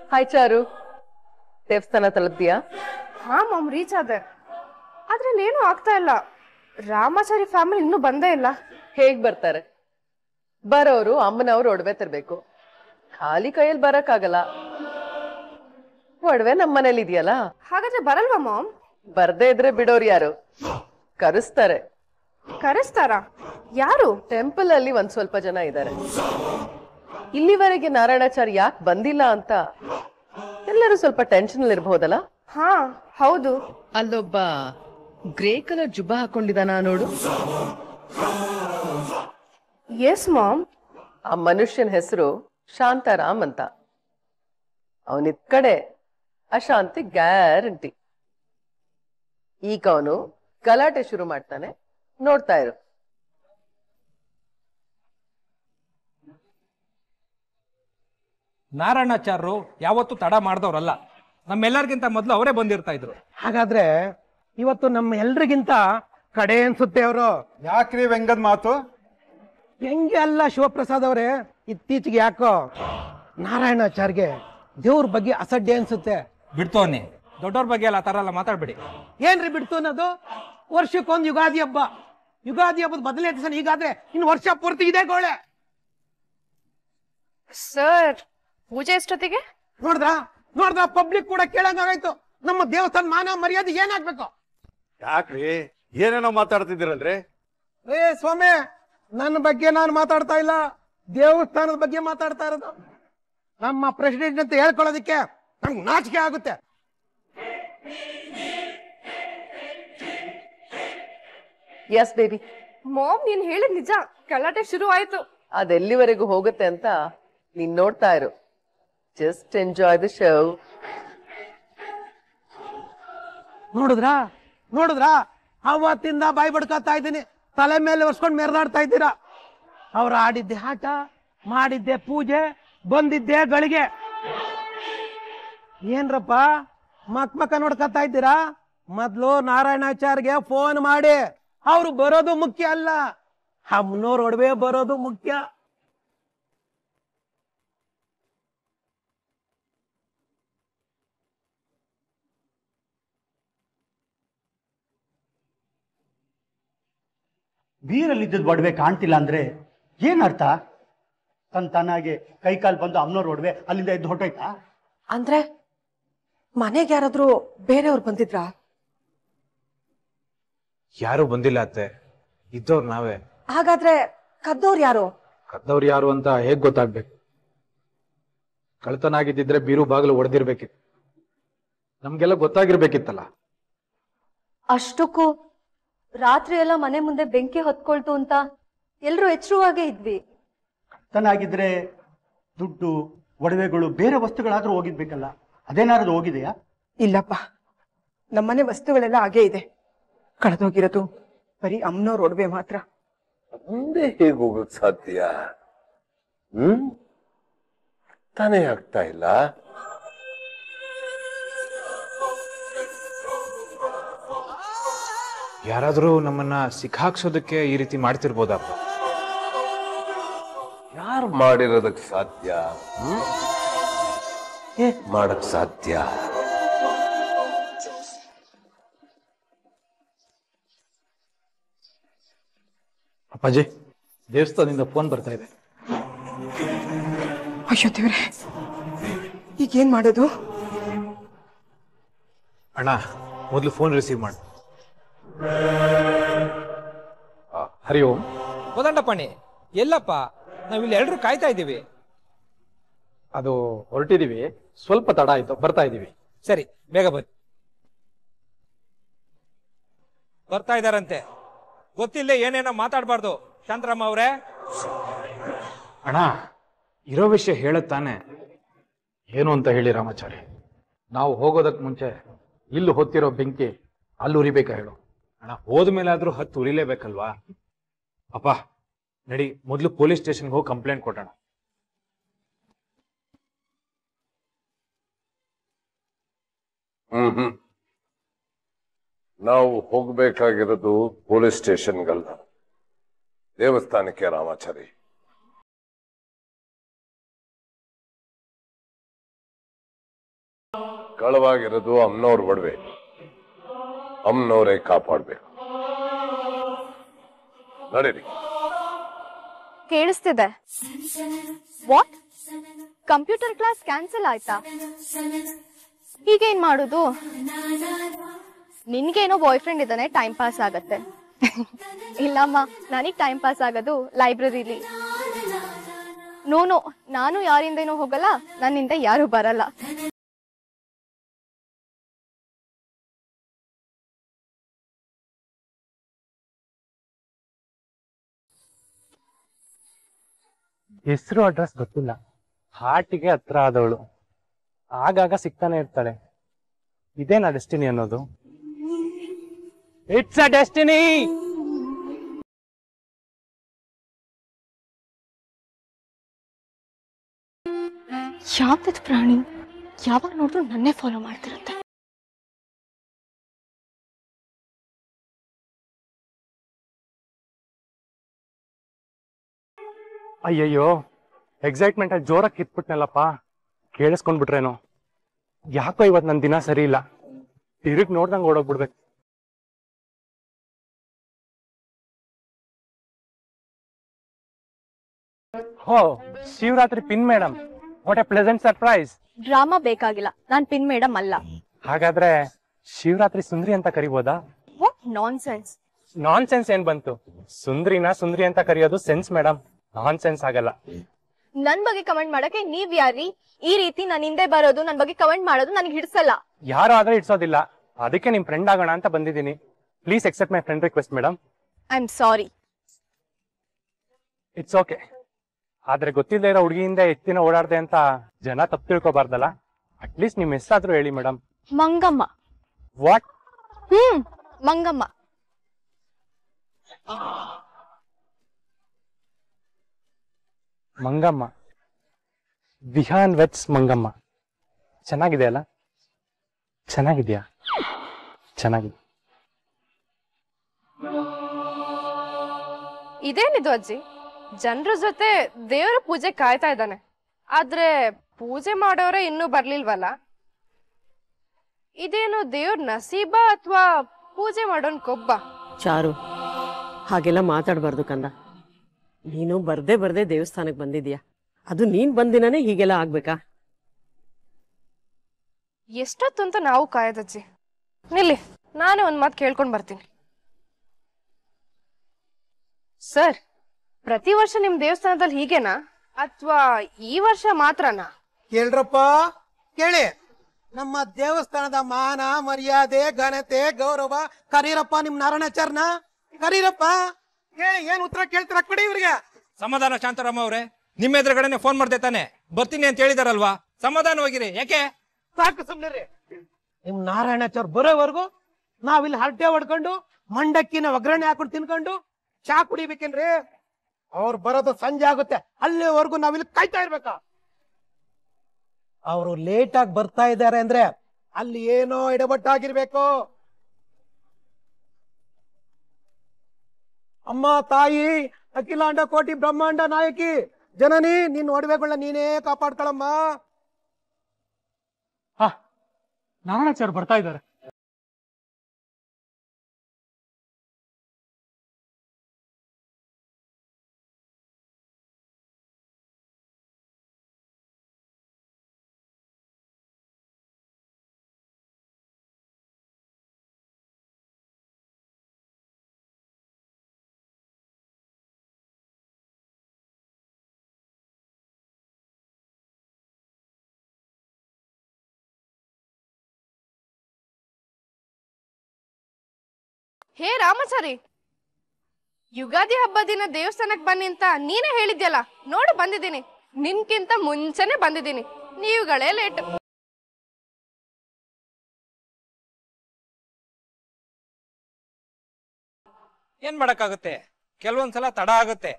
hi ಚಾರು ದೇವಸ್ಥಾನ ತಲುಪ್ತೀಯಾ ಹಾ ma'am reach ಆದೆ ಅದ್ರಲ್ಲಿ ಏನೂ ಆಗ್ತಾ ಇಲ್ಲ ರಾಮಾಚಾರಿ ಫ್ಯಾಮಿಲಿ ಇನ್ನೂ ಬಂದೇ ಇಲ್ಲ ಹೇಗ್ ಬರ್ತಾರೆ ಬರೋರು ಅಮ್ಮನವ್ರು ಒಡವೆ ತರ್ಬೇಕು ಖಾಲಿ ಕೈಯಲ್ಲಿ ಬರಕ್ಕಾಗಲ್ಲ ಒಡವೆ ನಮ್ಮ ಮನೇಲಿ ಇದೆಯಲ್ಲ ಹಾಗಾದ್ರೆ ಬರಲ್ವಾ ಮಾಮ್ ಬರ್ದೇ ಇದ್ರೆ ಬಿಡೋರು ಯಾರು ಕರೆಸ್ತಾರೆ ಕರೆಸ್ತಾರಾ ಯಾರು ಟೆಂಪಲ್ ಅಲ್ಲಿ ಒಂದ್ ಸ್ವಲ್ಪ ಜನ ಇದ್ದಾರೆ ಇಲ್ಲಿವರೆಗೆ ನಾರಾಯಣಾಚಾರ್ಯ ಯಾಕೆ ಬಂದಿಲ್ಲ ಅಂತ ಎಲ್ಲರೂ ಸ್ವಲ್ಪ ಟೆನ್ಷನ್ ಅಲ್ಲಿ ಇರ್ಬೋದಲ್ಲ ಹಾ ಹೌದು ಅಲ್ಲೊಬ್ಬ ಗ್ರೇ ಕಲರ್ ಜುಬ್ಬ ಹಾಕೊಂಡಿದಾನ ನೋಡು ಎಸ್ ಮಾಮ್ ಆ ಮನುಷ್ಯನ ಹೆಸರು ಶಾಂತಾರಾಮ್ ಅಂತ ಅವನಿದ್ ಕಡೆ ಅಶಾಂತಿ ಗ್ಯಾರಂಟಿ ಈಗ ಅವನು ಗಲಾಟೆ ಶುರು ಮಾಡ್ತಾನೆ ನೋಡ್ತಾ ಇರು ನಾರಾಯಣಾಚಾರ್ಯರು ಯಾವತ್ತೂ ತಡ ಮಾಡ್ದವ್ರಲ್ಲ ನಮ್ಮೆಲ್ಲರಿಗಿಂತ ಮೊದಲು ಅವರೇ ಬಂದಿರ್ತಾ ಇದ್ರು ಹಾಗಾದ್ರೆ ಇವತ್ತು ನಮ್ಮ ಎಲ್ರಿಗಿಂತ ಕಡೆ ಅನ್ಸುತ್ತೆ ಅವರು ಯಾಕ್ರಿ ವೆಂಗದ್ ಮಾತು ಹೆಂಗೆ ಅಲ್ಲ ಶಿವಪ್ರಸಾದ್ ಅವರೇ ಇತ್ತೀಚೆಗೆ ಯಾಕೋ ನಾರಾಯಣಾಚಾರ್ಗೆ ದೇವ್ರ ಬಗ್ಗೆ ಅಸಡ್ಡೆ ಅನ್ಸುತ್ತೆ ಬಿಡ್ತೋನಿ ದೊಡ್ಡವ್ರ ಬಗ್ಗೆ ಎಲ್ಲ ಆ ಥರ ಎಲ್ಲ ಮಾತಾಡ್ಬೇಡಿ ಏನ್ರಿ ಬಿಡ್ತು ಅನ್ನೋದು ವರ್ಷಕ್ಕೊಂದು ಯುಗಾದಿ ಹಬ್ಬ ಯುಗಾದಿ ಹಬ್ಬದ ಮೊದಲನೇ ದಿವಸ ಹೀಗಾದ್ರೆ ಇನ್ನು ವರ್ಷ ಪೂರ್ತಿ ಇದೆ ಗೋಳೆ ಸರ್ ಪೂಜೆ ಎಷ್ಟೊತ್ತಿಗೆ ನೋಡ್ದ ನೋಡ್ದ ಪಬ್ಲಿಕ್ ಕೂಡ ಕೇಳಂಗಾಗಾಯ್ತು ನಮ್ಮ ದೇವಸ್ಥಾನ ಮಾನ ಮರ್ಯಾದೆ ಏನಾಗ್ಬೇಕು ಯಾಕ್ರಿ ಏನೇನೋ ಮಾತಾಡ್ತಿದ್ದೀರಲ್ರಿ ಏ ಸ್ವಾಮಿ ನನ್ನ ಬಗ್ಗೆ ನಾನು ಮಾತಾಡ್ತಾ ಇಲ್ಲ ದೇವಸ್ಥಾನದ ಬಗ್ಗೆ ಮಾತಾಡ್ತಾ ಇರೋದು ನಮ್ಮ ಪ್ರೆಸಿಡೆಂಟ್ ಅಂತ ಹೇಳ್ಕೊಳ್ಳೋದಕ್ಕೆ ನಂಗೆ ನಾಚಿಕೆ ಆಗುತ್ತೆ ಎಸ್ ಬೇಬಿ ಮಾಮ್ ನೀನ್ ಹೇಳಿದ್ ನಿಜ ಗಲಾಟೆ ಶುರು ಆಯ್ತು ಅದೆಲ್ಲಿವರೆಗೂ ಹೋಗುತ್ತೆ ಅಂತ ನೀನ್ ನೋಡ್ತಾ ಇರು ಜಸ್ಟ್ ಎಂಜಾಯ್ ದ ಶೋ ನೋಡಿದ್ರಾ ನೋಡಿದ್ರಾ ಅವತ್ತಿಂದ ಬಾಯಿ ಬಡ್ಕೊತಾ ಇದ್ದೀನಿ ತಲೆ ಮೇಲೆ ಒರ್ಸ್ಕೊಂಡು ಮೆರೆದಾಡ್ತಾ ಇದ್ದೀರಾ ಅವ್ರು ಆಡಿದ್ದೆ ಆಟ ಮಾಡಿದ್ದೆ ಪೂಜೆ ಬಂದಿದ್ದೆ ಗಳಿಗೆ ಏನ್ರಪ್ಪ ಮಕ್ ಮಕ್ಕ ನೋಡ್ಕೊತಾ ಇದ್ದೀರಾ ಮೊದ್ಲು ನಾರಾಯಣಾಚಾರ್ಗೆ ಫೋನ್ ಮಾಡಿ ಅವ್ರು ಬರೋದು ಮುಖ್ಯ ಅಲ್ಲ ಅಮ್ಮನವ್ರ ಒಡವೆ ಬರೋದು ಮುಖ್ಯ ಬೀರಲ್ಲಿದ್ದದ್ ಒಡವೆ ಕಾಣ್ತಿಲ್ಲ ಅಂದ್ರೆ ಏನ್ ಅರ್ಥ ತನ್ ತಾನಾಗೆ ಕೈ ಕಾಲ್ ಬಂದು ಅಮ್ಮನವ್ರ ಒಡವೆ ಅಲ್ಲಿಂದ ಎದ್ದು ಹೊಟ್ಟೋಯ್ತಾ ಅಂದ್ರೆ ಮನೆಗೆ ಯಾರಾದ್ರೂ ಬೇರೆಯವ್ರು ಬಂದಿದ್ರಾ ಯಾರು ಬಂದಿಲ್ಲ ಅತ್ತೆ ಇದ್ದವ್ರು ನಾವೇ ಹಾಗಾದ್ರೆ ಕದ್ದೋರ್ ಯಾರು ಕದ್ದವ್ರು ಯಾರು ಅಂತ ಹೇಗ್ ಗೊತ್ತಾಗ್ಬೇಕು ಕಳ್ತನ ಆಗಿದ್ದಿದ್ರೆ ಬೀರು ಬಾಗಿಲು ಒಡೆದಿರ್ಬೇಕಿತ್ತು ನಮ್ಗೆಲ್ಲ ಗೊತ್ತಾಗಿರ್ಬೇಕಿತ್ತಲ್ಲ ಅಷ್ಟಕ್ಕೂ ರಾತ್ರಿ ಎಲ್ಲ ಮನೆ ಮುಂದೆ ಬೆಂಕಿ ಹೊತ್ಕೊಳ್ತು ಅಂತ ಎಲ್ರು ಎಚ್ಚರವಾಗೇ ಇದ್ವಿ ತನಾಗಿದ್ರೆ ದುಡ್ಡು ಒಡವೆಗಳು ಬೇರೆ ವಸ್ತುಗಳಾದ್ರೂ ಹೋಗಿದ್ಬೇಕಲ್ಲ ಅದೇನಾದ್ರೂ ಹೋಗಿದೆಯಾ ಇಲ್ಲಪ್ಪ ನಮ್ಮನೆ ವಸ್ತುಗಳೆಲ್ಲ ಹಾಗೇ ಇದೆ ಕಳೆದೋಗಿರೋದು ಬರೀ ಅಮ್ಮನವ್ರ ಒಡವೆ ಮಾತ್ರ ಮುಂದೆ ಹೇಗೆ ಹೋಗಕ್ ಸಾಧ್ಯ ಹ್ಮ್ ತಾನೇ ಆಗ್ತಾ ಇಲ್ಲ ಯಾರಾದ್ರೂ ನಮ್ಮನ್ನ ಸಿಕ್ಕಾಕ್ಸೋದಕ್ಕೆ ಈ ರೀತಿ ಮಾಡ್ತಿರ್ಬೋದಪ್ಪ ಯಾರು ಮಾಡಿರೋದಕ್ ಸಾಧ್ಯ ಹ್ಮ್ ಹೇಗ್ ಮಾಡಕ್ ಸಾಧ್ಯ ಅಪ್ಪಾಜಿ ದೇವಸ್ಥಾನದಿಂದ ಫೋನ್ ಬರ್ತಾ ಇದೆ ಅಯ್ಯೋ ದೇವ್ರೆ ಈಗೇನ್ ಮಾಡೋದು ಅಣ್ಣ ಮೊದಲು ಫೋನ್ ರಿಸೀವ್ ಮಾಡು ಆ, ಹರಿ ಓಂ ಕೋದಂಡಪ್ಪಣಿ ಎಲ್ಲಪ್ಪ ನಾವಿಲ್ಲಿ ಎಲ್ರು ಕಾಯ್ತಾ ಇದ್ದೀವಿ ಅದು ಹೊರಟಿದೀವಿ ಸ್ವಲ್ಪ ತಡ ಆಯ್ತು ಬರ್ತಾ ಇದೀವಿ ಸರಿ ಬೇಗ ಬನ್ನಿ ಬರ್ತಾ ಇದಾರಂತೆ ಗೊತ್ತಿಲ್ಲದೆ ಏನೇನೋ ಮಾತಾಡಬಾರ್ದು ಶಾಂತರಾಮ ಅವರೇ ಅಣ್ಣ ಇರೋ ವಿಷಯ ಹೇಳುತ್ತಾನೆ ಏನು ಅಂತ ಹೇಳಿ ರಾಮಾಚಾರಿ ನಾವು ಹೋಗೋದಕ್ ಮುಂಚೆ ಇಲ್ಲಿ ಹೊತ್ತಿರೋ ಬೆಂಕಿ ಅಲ್ಲಿ ಉರಿಬೇಕಾ ಹೇಳು ಅಣ್ಣ ಹೋದ್ಮೇಲೆ ಆದ್ರೂ ಹತ್ತು ಉರಿಲೇಬೇಕಲ್ವಾ ಅಪ್ಪ ನಡಿ ಮೊದಲು ಪೊಲೀಸ್ ಸ್ಟೇಷನ್ಗೆ ಹೋಗಿ ಕಂಪ್ಲೇಂಟ್ ಕೊಟ್ಟೋಣ ಹ್ಮ್ ಹ್ಮ್ ನಾವು ಹೋಗ್ಬೇಕಾಗಿರೋದು ಪೊಲೀಸ್ ಸ್ಟೇಷನ್ಗಲ್ಲ ದೇವಸ್ಥಾನಕ್ಕೆ ರಾಮಾಚಾರಿ ಕಳವಾಗಿರೋದು ಅಮ್ಮನವ್ರ ಒಡವೆ ಅಮ್ಮನವರೇ ಕಾಪಾಡ್ಬೇಕು ನಡೀರಿ ಕೇಳಿಸ್ತಿದೆ ವಾಟ್ ಕಂಪ್ಯೂಟರ್ ಕ್ಲಾಸ್ ಕ್ಯಾನ್ಸಲ್ ಆಯ್ತಾ ಈಗೇನ್ ಮಾಡುದು ನಿನ್ಗೇನೋ ಬಾಯ್ ಫ್ರೆಂಡ್ ಇದ್ದಾನೆ ಟೈಮ್ ಪಾಸ್ ಆಗತ್ತೆ ಇಲ್ಲಮ್ಮ ನನಗ್ ಟೈಮ್ ಪಾಸ್ ಆಗೋದು ಲೈಬ್ರರಿಲಿ ನೋನು ನಾನು ಯಾರಿಂದೇನೂ ಹೋಗಲ್ಲ ನನ್ನಿಂದ ಯಾರು ಬರಲ್ಲ ಹೆಸರು ಅಡ್ರೆಸ್ ಗೊತ್ತಿಲ್ಲ ಹಾರ್ಟಿಗೆ ಹತ್ರ ಆದವಳು ಆಗಾಗ ಸಿಗ್ತಾನೆ ಇರ್ತಾಳೆ ಇದೇನಾ ಡೆಸ್ಟಿನಿ ಅನ್ನೋದು ಇಟ್ಸ್ ಅ ಡೆಸ್ಟಿನಿ ಯಾವ್ದದ್ ಪ್ರಾಣಿ ಯಾವಾಗ ನೋಡಿದ್ರು ನನ್ನೇ ಫಾಲೋ ಮಾಡ್ತಿರುತ್ತೆ ಅಯ್ಯಯ್ಯೋ ಎಕ್ಸೈಟ್ಮೆಂಟ್ ಅಲ್ಲಿ ಜೋರಾಗಿ ಕಿತ್ಬಿಟ್ನಲ್ಲಪ್ಪ ಕೇಳಿಸ್ಕೊಂಡ್ಬಿಟ್ರೇನೋ ಯಾಕೋ ಇವತ್ ನನ್ ದಿನ ಸರಿ ಇಲ್ಲ ತಿರುಗ್ ನೋಡ್ದಂಗ್ ಓಡೋಗ್ಬಿಡ್ಬೇಕು ಹೋ Shivaratri pin madam what a pleasant surprise drama ಬೇಕಾಗಿಲ್ಲ ನಾನ್ ಪಿನ್ ಮೇಡಮ್ ಅಲ್ಲ ಹಾಗಾದ್ರೆ ಶಿವರಾತ್ರಿ ಸುಂದ್ರಿ ಅಂತ ಕರಿಬೋದಾ what nonsense nonsense ಏನ್ ಬಂತು ಸುಂದ್ರಿನ ಸುಂದ್ರಿ ಅಂತ ಕರೆಯೋದು ಸೆನ್ಸ್ ಮೇಡಮ್ ನಾನ್ ಸೆನ್ಸ್ ಆಗಲ್ಲ ನನ್ ಬಗ್ಗೆ ಕಮೆಂಟ್ ಮಾಡಕ್ಕೆ ನೀವ್ ಯಾರಿ ಈ ರೀತಿ ನನ್ ಹಿಂದೆ ಬರೋದು ನನ್ ಬಗ್ಗೆ ಕಮೆಂಟ್ ಮಾಡೋದು ನನಗೆ ಹಿಡ್ಸಲ್ಲ ಯಾರು ಆದ್ರೆ ಇಡ್ಸೋದಿಲ್ಲ ಅದಕ್ಕೆ ನಿಮ್ ಫ್ರೆಂಡ್ ಆಗೋಣ ಅಂತ ಬಂದಿದ್ದೀನಿ please accept my friend request madam I am sorry it's okay ಆದ್ರೆ ಗೊತ್ತಿಲ್ಲದೆ ಇರೋ ಹುಡುಗಿಯಿಂದ ಎಷ್ಟು ದಿನ ಓಡಾಡ್ದೆ ಅಂತ ಜನ ತಪ್ಪು ತಿಳ್ಕೊಬಾರ್ದಲ್ಲ ಅಟ್ಲೀಸ್ಟ್ ನಿಮ್ ಹೆಸರಾದ್ರೂ ಹೇಳಿ madam Mangamma what hmm Mangamma Mangamma Vihan ವೆಟ್ಸ್ ಮಂಗಮ್ಮ ಚೆನ್ನಾಗಿದೆ ಅಲ್ಲ ಚೆನ್ನಾಗಿದ್ಯಾ ಚೆನ್ನಾಗಿದೆ ಇದೇನಿದು ಅಜ್ಜಿ ಜನರ ಜೊತೆ ದೇವರ ಪೂಜೆ ಕಾಯ್ತಾ ಇದ್ದಾನೆ ಆದ್ರೆ ಪೂಜೆ ಮಾಡೋರೆ ಇನ್ನೂ ಬರ್ಲಿಲ್ವಲ್ಲ ಇದೇನು ದೇವ್ರ ನಸೀಬ ಅಥವಾ ಪೂಜೆ ಮಾಡೋನ್ ಕೊಬ್ಬ ಚಾರು ಹಾಗೆಲ್ಲ ಮಾತಾಡಬಾರ್ದು ಕಂದ ನೀನು ಬರ್ದೇ ಬರ್ದೇ ದೇವಸ್ಥಾನಕ್ಕೆ ಬಂದಿದ್ಯಾ ಅದು ನೀನ್ ಬಂದಿನೇ ಹೀಗೆಲ್ಲ ಆಗ್ಬೇಕಾ ಎಷ್ಟೊತ್ತು ಅಂತ ನಾವು ಕಾಯೋದಜ್ಜಿ ನಿಲ್ಲಿ ನಾನೇ ಒಂದ್ ಮಾತು ಕೇಳ್ಕೊಂಡ್ ಬರ್ತೀನಿ ಸರ್ ಪ್ರತಿ ವರ್ಷ ನಿಮ್ ದೇವಸ್ಥಾನದಲ್ಲಿ ಹೀಗೇನಾ ಅಥವಾ ಈ ವರ್ಷ ಮಾತ್ರನಾ ಕೇಳ್ರಪ್ಪ ಕೇಳಿ ನಮ್ಮ ದೇವಸ್ಥಾನದ ಮಾನ ಮರ್ಯಾದೆ ಘನತೆ ಗೌರವ ಕರೀರಪ್ಪ ನಿಮ್ ನಾರಾಯಣಾಚಾರ್ನ ಕರೀರಪ್ಪ ಕೇಳಿ ಏನ್ ಉತ್ತರ ಕೇಳ್ತೀರ ಕೊಡಿ ಇವ್ರಿಗೆ ಸಮಾಧಾನ ಶಾಂತಾರಾಮ ಅವರೇ ನಿಮ್ಮ ಎದುರುಗಡೆನೆ ಫೋನ್ ಮಾಡ್ದೆ ತಾನೆ ಬರ್ತೀನಿ ಅಂತ ಹೇಳಿದಾರಲ್ವಾ ಸಮಾಧಾನವಾಗಿರಿ ಯಾಕೆ ಸಾಕು ಸುಮ್ನಿರಿ ನಿಮ್ ನಾರಾಯಣಾಚಾರ್ ಬರೋವರೆಗೂ ನಾವಿಲ್ಲಿ ಹರಟೆ ಹೊಡ್ಕೊಂಡು ಮಂಡಕ್ಕಿನ ಒಗ್ಗರಣೆ ಹಾಕೊಂಡು ತಿನ್ಕೊಂಡು ಚಾ ಕುಡಿಬೇಕೇನ್ರಿ ಅವ್ರು ಬರೋದು ಸಂಜೆ ಆಗುತ್ತೆ ಅಲ್ಲಿವರೆಗೂ ನಾವಿಲ್ಲಿ ಕಾಯ್ತಾ ಇರ್ಬೇಕಾ ಅವರು ಲೇಟ್ ಆಗಿ ಬರ್ತಾ ಇದ್ದಾರೆ ಅಂದ್ರೆ ಅಲ್ಲಿ ಏನೋ ಎಡಬಟ್ಟಾಗಿರ್ಬೇಕು ಅಮ್ಮ ತಾಯಿ ಅಖಿಲಾಂಡ ಕೋಟಿ ಬ್ರಹ್ಮಾಂಡ ನಾಯಕಿ ಜನನಿ ನಿನ್ ಒಡವೆಗಳನ್ನ ನೀನೇ ಕಾಪಾಡ್ಕೊಳಮ್ಮ ನಾರಾಯಣಾಚಾರ್ಯ ಬರ್ತಾ ಇದ್ದಾರೆ ಹೇ ರಾಮಾಚಾರಿ ಯುಗಾದಿ ಹಬ್ಬ ದಿನ ದೇವಸ್ಥಾನಕ್ ಬನ್ನಿ ಅಂತ ನೀನೇ ಹೇಳಿದ್ಯಲ್ಲ ನೋಡು ಬಂದಿದ್ದೀನಿ ನಿನ್ಕಿಂತ ಮುಂಚೆನೆ ಬಂದಿದ್ದೀನಿ ನೀವುಗಳೇ ಲೇಟ್ ಏನ್ ಮಾಡಕ್ಕಾಗುತ್ತೆ ಕೆಲವೊಂದ್ಸಲ ತಡ ಆಗುತ್ತೆ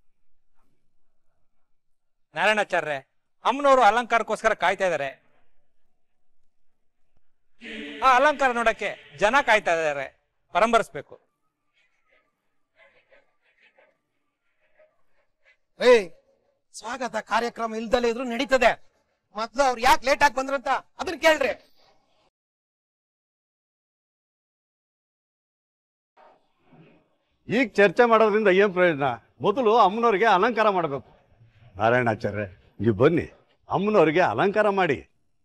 ನಾರಾಯಣಾಚಾರ್ಯ ಅಮ್ಮನವರು ಅಲಂಕಾರಕ್ಕೋಸ್ಕರ ಕಾಯ್ತಾ ಇದಾರೆ ಆ ಅಲಂಕಾರ ನೋಡಕ್ಕೆ ಜನ ಕಾಯ್ತಾ ಇದಾರೆ ಪರಂಬರಿಸ್ಬೇಕು ಏಯ್ ಸ್ವಾಗತ ಕಾರ್ಯಕ್ರಮ ಇಲ್ದಲೇ ಇದ್ರು ನಡೀತದೆ ಮೊದ್ಲು ಅವ್ರು ಯಾಕೆ ಲೇಟ್ ಆಗಿ ಬಂದ್ರಂತ ಅದನ್ನ ಕೇಳ್ರಿ ಈಗ ಚರ್ಚೆ ಮಾಡೋದ್ರಿಂದ ಏನ್ ಪ್ರಯೋಜನ ಮೊದಲು ಅಮ್ಮನವ್ರಿಗೆ ಅಲಂಕಾರ ಮಾಡಬೇಕು ನಾರಾಯಣಾಚಾರ್ಯ ನೀವು ಬನ್ನಿ ಅಮ್ಮನವ್ರಿಗೆ ಅಲಂಕಾರ ಮಾಡಿ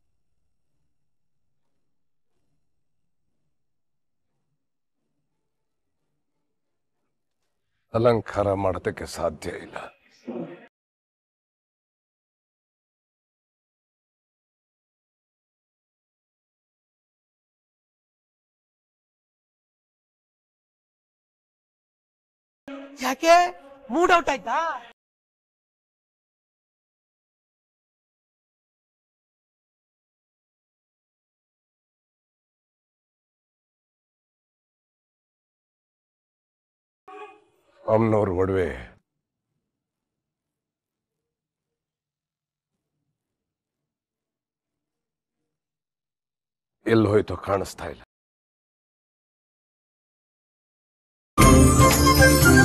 ಅಲಂಕಾರ ಮಾಡೋದಕ್ಕೆ ಸಾಧ್ಯ ಇಲ್ಲ ಯಾಕೆ ಮೂಡ್ ಔಟ್ ಆಯ್ತಾ ಅಮ್ಮನವ್ರ ಒಡವೆ ಎಲ್ಲಿ ಹೋಯ್ತೋ ಕಾಣಿಸ್ತಾ ಇಲ್ಲ